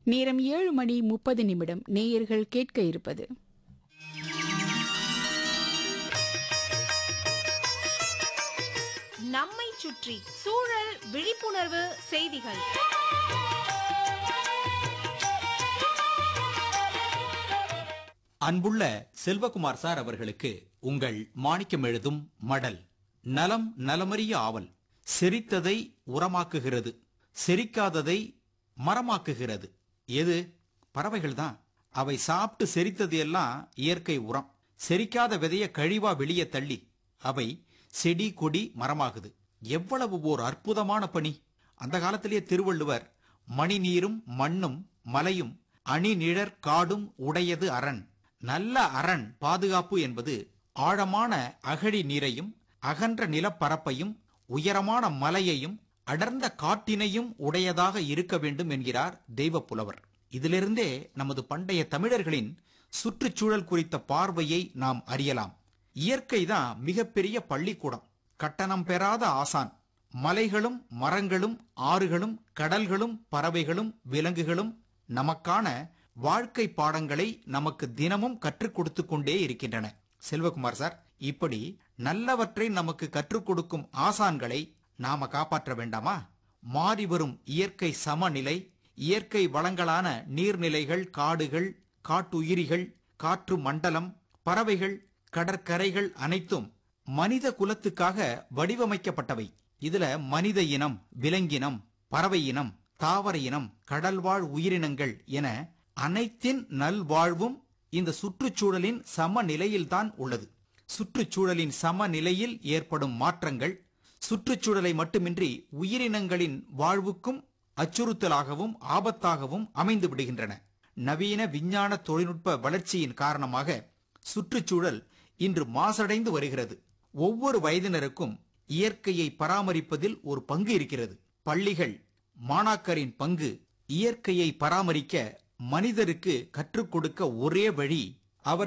நேரம் ஏழு மணி முப்பது நிமிடம் நேயர்கள் கேட்க இருப்பது நம்மை சுற்றி சூழல் விழிப்புணர்வு செய்திகள் அன்புள்ள செல்வகுமார் சார் அவர்களுக்கு உங்கள் மாணிக்கம் எழுதும் மடல் நலம் நலமறிய ஆவல் செரித்ததை உரமாக்குகிறது செரிக்காததை மரமாக்குகிறது எது பறவைகள் தான் அவை சாப்பிட்டு செரித்தது எல்லாம் இயற்கை உரம் செரிக்காத விதைய கழிவா வெளியே தள்ளி அவை செடி கொடி மரமாகுது எவ்வளவு ஓர் அற்புதமான பணி அந்த காலத்திலேயே திருவள்ளுவர் மணி நீரும் மண்ணும் மலையும் அணி நிழற் காடும் உடையது அரண் நல்ல அரண் பாதுகாப்பு என்பது ஆழமான அகழி நீரையும் அகன்ற நிலப்பரப்பையும் உயரமான மலையையும் அடர்ந்த காட்டினையும் உடையதாக இருக்க வேண்டும் என்கிறார் தெய்வப்புலவர் இதிலிருந்தே நமது பண்டைய தமிழர்களின் சுற்றுச்சூழல் குறித்த பார்வையை நாம் அறியலாம் இயற்கைதான் மிகப்பெரிய பள்ளிக்கூடம் கட்டணம் பெறாத ஆசான் மலைகளும் மரங்களும் ஆறுகளும் கடல்களும் பறவைகளும் விலங்குகளும் நமக்கான வாழ்க்கை பாடங்களை நமக்கு தினமும் கற்றுக் கொடுத்து கொண்டே இருக்கின்றன செல்வகுமார் சார் இப்படி நல்லவற்றை நமக்கு கற்றுக் கொடுக்கும் ஆசான்களை நாம காப்பாற்ற வேண்டாமா மாறி வரும் இயற்கை சமநிலை இயற்கை வளங்களான நீர்நிலைகள் காடுகள் காட்டுயிரிகள் காற்று மண்டலம் பறவைகள் கடற்கரைகள் அனைத்தும் மனித குலத்துக்காக வடிவமைக்கப்பட்டவை இதுல மனித இனம் விலங்கினம் பறவை இனம் தாவர இனம் கடல்வாழ் உயிரினங்கள் என அனைத்தின் நல்வாழ்வும் இந்த சுற்றுச்சூழலின் சமநிலையில்தான் உள்ளது சுற்றுச்சூழலின் சமநிலையில் ஏற்படும் மாற்றங்கள் சுற்றுச்சூழலை மட்டுமின்றி உயிரினங்களின் வாழ்வுக்கும் அச்சுறுத்தலாகவும் ஆபத்தாகவும் அமைந்து விடுகின்றன நவீன விஞ்ஞான தொழில்நுட்ப வளர்ச்சியின் காரணமாக சுற்றுச்சூழல் இன்று மாசடைந்து வருகிறது ஒவ்வொரு வயதினருக்கும் இயற்கையை பராமரிப்பதில் ஒரு பங்கு இருக்கிறது பள்ளிகள் மாணாக்கரின் பங்கு இயற்கையை பராமரிக்க மனிதருக்கு கற்றுக் கொடுக்க ஒரே வழி